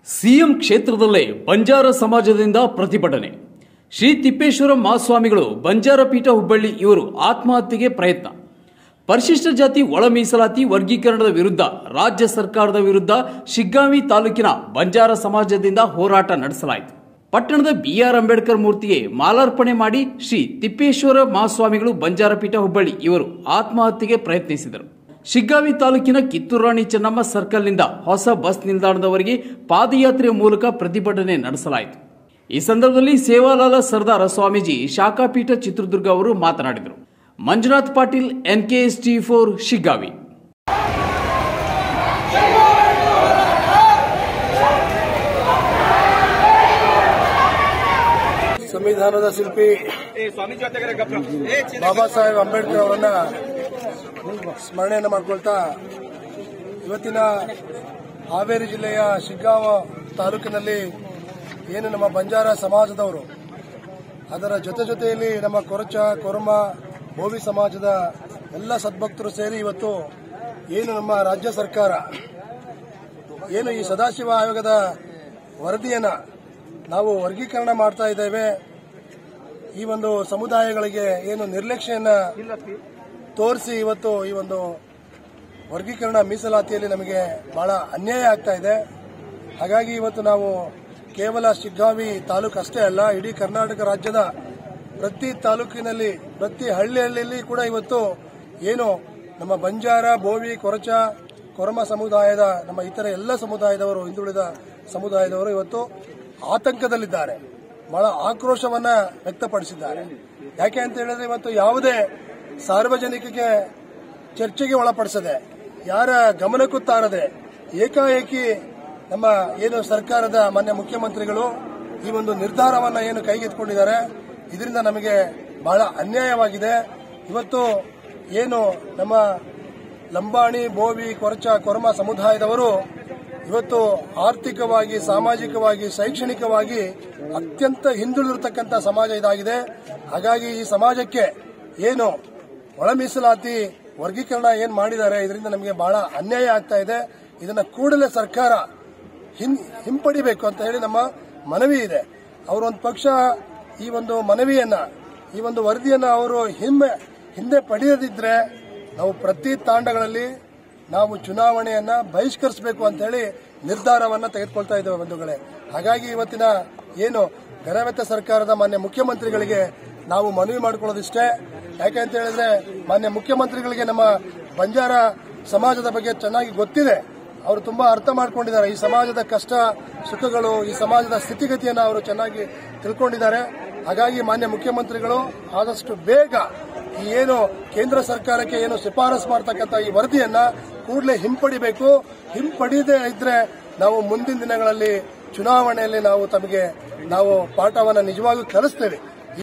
CM ಕ್ಷೇತ್ರದಲ್ಲೇ Banjara ಸಮಾಜದಿಂದ ಪ್ರತಿಭಟನೆ ಶ್ರೀ ತಿಪ್ಪೇಶ್ವರ ಮಹಾಸ್ವಾಮಿಗಳು ಬಂಜಾರ ಪೀಠ ಹುಬ್ಬಳ್ಳಿ ಇವರು ಆತ್ಮಹತ್ಯೆಗೆ ಪ್ರಯತ್ನ ಪರಿಶಿಷ್ಟ ಜಾತಿ ಒಳ ಮೀಸಲಾತಿ ವರ್ಗೀಕರಣದ ವಿರುದ್ಧ ರಾಜ್ಯ ಸರ್ಕಾರದ ವಿರುದ್ಧ ಶಿಗ್ಗಾಂವಿ ತಾಲೂಕಿನ ಬಂಜಾರ ಸಮಾಜದಿಂದ ಹೋರಾಟ ನಡೆಸಲಾಯಿತು ಪಟ್ಟಣದ ಬಿಆರ್ ಅಂಬೇಡ್ಕರ್ ಮೂರ್ತಿಗೆ ಮಾಲಾರ್ಪಣೆ ಮಾಡಿ ಶ್ರೀ ತಿಪ್ಪೇಶ್ವರ ಮಹಾಸ್ವಾಮಿಗಳು ಬಂಜಾರ ಪೀಠ ಹುಬ್ಬಳ್ಳಿ ಇವರು ಆತ್ಮಹತ್ಯೆಗೆ ಪ್ರಯತ್ನಿಸಿದರು ಶಿಗ್ಗಾವಿ ತಾಲೂಕಿನ ಕಿತ್ತೂರಾಣಿ ಚೆನ್ನಮ್ಮ ಸರ್ಕಲ್ನಿಂದ ಹೊಸ ಬಸ್ ನಿಲ್ದಾಣದವರೆಗೆ ಪಾದಯಾತ್ರೆಯ ಮೂಲಕ ಪ್ರತಿಭಟನೆ ನಡೆಸಲಾಯಿತು ಈ ಸಂದರ್ಭದಲ್ಲಿ ಸೇವಾಲಾಲ ಸರ್ದಾರ ಸ್ವಾಮೀಜಿ ಶಾಖಾಪೀಠ ಚಿತ್ರದುರ್ಗ ಅವರು ಮಾತನಾಡಿದರು ಮಂಜುನಾಥ್ ಪಾಟೀಲ್ ಎನ್ಕೆಎಸ್ಟಿ ಫೋರ್ ಶಿಗ್ಗಾವಿ ಸಂವಿಧಾನದ ಶಿಲ್ಪಿ ಬಾಬಾ ಸಾಹೇಬ್ ಅಂಬೇಡ್ಕರ್ ಅವರನ್ನ ಸ್ಮರಣೆಯನ್ನು ಮಾಡ್ಕೊಳ್ತಾ ಇವತ್ತಿನ ಹಾವೇರಿ ಜಿಲ್ಲೆಯ ಶಿಗ್ಗಾಂವ ತಾಲೂಕಿನಲ್ಲಿ ಏನು ನಮ್ಮ ಬಂಜಾರ ಸಮಾಜದವರು ಅದರ ಜೊತೆ ಜೊತೆಯಲ್ಲಿ ನಮ್ಮ ಕೊರಚ ಕೊರಮ ಬೋವಿ ಸಮಾಜದ ಎಲ್ಲ ಸದ್ಭಕ್ತರು ಸೇರಿ ಇವತ್ತು ಏನು ನಮ್ಮ ರಾಜ್ಯ ಸರ್ಕಾರ ಏನು ಈ ಸದಾಶಿವ ಆಯೋಗದ ವರದಿಯನ್ನ ನಾವು ವರ್ಗೀಕರಣ ಮಾಡ್ತಾ ಇದ್ದೇವೆ ಈ ಒಂದು ಸಮುದಾಯಗಳಿಗೆ ಏನು ನಿರ್ಲಕ್ಷ್ಯನ ತೋರಿಸಿ ಇವತ್ತು ಈ ಒಂದು ವರ್ಗೀಕರಣ ಮೀಸಲಾತಿಯಲ್ಲಿ ನಮಗೆ ಬಹಳ ಅನ್ಯಾಯ ಆಗ್ತಾ ಇದೆ ಹಾಗಾಗಿ ಇವತ್ತು ನಾವು ಕೇವಲ ಶಿಗ್ಗಾವಿ ತಾಲೂಕು ಅಷ್ಟೇ ಅಲ್ಲ ಇಡೀ ಕರ್ನಾಟಕ ರಾಜ್ಯದ ಪ್ರತಿ ತಾಲೂಕಿನಲ್ಲಿ ಪ್ರತಿ ಹಳ್ಳಿಯಲ್ಲಿ ಕೂಡ ಇವತ್ತು ಏನು ನಮ್ಮ ಬಂಜಾರ ಬೋವಿ ಕೊರಚ ಕೊರಮ ಸಮುದಾಯದ ನಮ್ಮ ಇತರ ಎಲ್ಲ ಸಮುದಾಯದವರು ಹಿಂದುಳಿದ ಸಮುದಾಯದವರು ಇವತ್ತು ಆತಂಕದಲ್ಲಿದ್ದಾರೆ ಬಹಳ ಆಕ್ರೋಶವನ್ನ ವ್ಯಕ್ತಪಡಿಸಿದ್ದಾರೆ ಯಾಕೆ ಅಂತ ಹೇಳಿದ್ರೆ ಇವತ್ತು ಯಾವುದೇ ಸಾರ್ವಜನಿಕರಿಗೆ ಚರ್ಚೆಗೆ ಒಳಪಡಿಸದೆ ಯಾರ ಗಮನಕ್ಕೂ ತಾರದೆ ಏಕಾಏಕಿ ನಮ್ಮ ಏನು ಸರ್ಕಾರದ ಮಾನ್ಯ ಮುಖ್ಯಮಂತ್ರಿಗಳು ಈ ಒಂದು ನಿರ್ಧಾರವನ್ನ ಏನು ಕೈಗೆತ್ತಿಕೊಂಡಿದ್ದಾರೆ ಇದರಿಂದ ನಮಗೆ ಬಹಳ ಅನ್ಯಾಯವಾಗಿದೆ ಇವತ್ತು ಏನು ನಮ್ಮ ಲಂಬಾಣಿ ಬೋವಿ ಕೊರಚ ಕೊರಮ ಸಮುದಾಯದವರು ಇವತ್ತು ಆರ್ಥಿಕವಾಗಿ ಸಾಮಾಜಿಕವಾಗಿ ಶೈಕ್ಷಣಿಕವಾಗಿ ಅತ್ಯಂತ ಹಿಂದುಳಿದಿರತಕ್ಕಂಥ ಸಮಾಜ ಇದಾಗಿದೆ ಹಾಗಾಗಿ ಈ ಸಮಾಜಕ್ಕೆ ಏನು ಒಳ ಮೀಸಲಾತಿ ವರ್ಗೀಕರಣ ಏನ್ ಮಾಡಿದ್ದಾರೆ ಇದರಿಂದ ನಮಗೆ ಬಹಳ ಅನ್ಯಾಯ ಆಗ್ತಾ ಇದೆ ಇದನ್ನ ಕೂಡಲೇ ಸರ್ಕಾರ ಹಿಂ- ಹಿಂಪಡಿಬೇಕು ಅಂತ ಹೇಳಿ ನಮ್ಮ ಮನವಿ ಇದೆ ಅವರೊಂದು ಪಕ್ಷ ಈ ಒಂದು ಮನವಿಯನ್ನ ಈ ಒಂದು ವರದಿಯನ್ನ ಅವರು ಹಿಮ್ಮೆ ಹಿಂದೆ ಪಡೆಯದಿದ್ರೆ ನಾವು ಪ್ರತಿ ತಾಂಡಗಳಲ್ಲಿ ನಾವು ಚುನಾವಣೆಯನ್ನ ಬಹಿಷ್ಕರಿಸಬೇಕು ಅಂತ ಹೇಳಿ ನಿರ್ಧಾರವನ್ನ ತೆಗೆದುಕೊಳ್ತಾ ಇದ್ದೇವೆ ಬಂಧುಗಳೇ ಹಾಗಾಗಿ ಇವತ್ತಿನ ಏನು ಗಣವೆತ್ತ ಸರ್ಕಾರದ ಮಾನ್ಯ ಮುಖ್ಯಮಂತ್ರಿಗಳಿಗೆ ನಾವು ಮನವಿ ಮಾಡಿಕೊಳ್ಳೋದಿಷ್ಟೇ ಯಾಕೆ ಅಂತ ಹೇಳಿದ್ರೆ ಮಾನ್ಯ ಮುಖ್ಯಮಂತ್ರಿಗಳಿಗೆ ನಮ್ಮ ಬಂಜಾರ ಸಮಾಜದ ಬಗ್ಗೆ ಚೆನ್ನಾಗಿ ಗೊತ್ತಿದೆ ಅವರು ತುಂಬಾ ಅರ್ಥ ಮಾಡ್ಕೊಂಡಿದ್ದಾರೆ ಈ ಸಮಾಜದ ಕಷ್ಟ ಸುಖಗಳು ಈ ಸಮಾಜದ ಸ್ಥಿತಿಗತಿಯನ್ನು ಅವರು ಚೆನ್ನಾಗಿ ತಿಳ್ಕೊಂಡಿದ್ದಾರೆ ಹಾಗಾಗಿ ಮಾನ್ಯ ಮುಖ್ಯಮಂತ್ರಿಗಳು ಆದಷ್ಟು ಬೇಗ ಈ ಏನು ಕೇಂದ್ರ ಸರ್ಕಾರಕ್ಕೆ ಏನು ಶಿಫಾರಸ್ ಮಾಡ್ತಕ್ಕಂಥ ಈ ವರದಿಯನ್ನ ಕೂಡಲೇ ಹಿಂಪಡಿಬೇಕು ಹಿಂಪಡಿದೇ ಇದ್ರೆ ನಾವು ಮುಂದಿನ ದಿನಗಳಲ್ಲಿ ಚುನಾವಣೆಯಲ್ಲಿ ನಾವು ತಮಗೆ ನಾವು ಪಾಠವನ್ನು ನಿಜವಾಗಿಯೂ ಕಲಿಸ್ತೇವೆ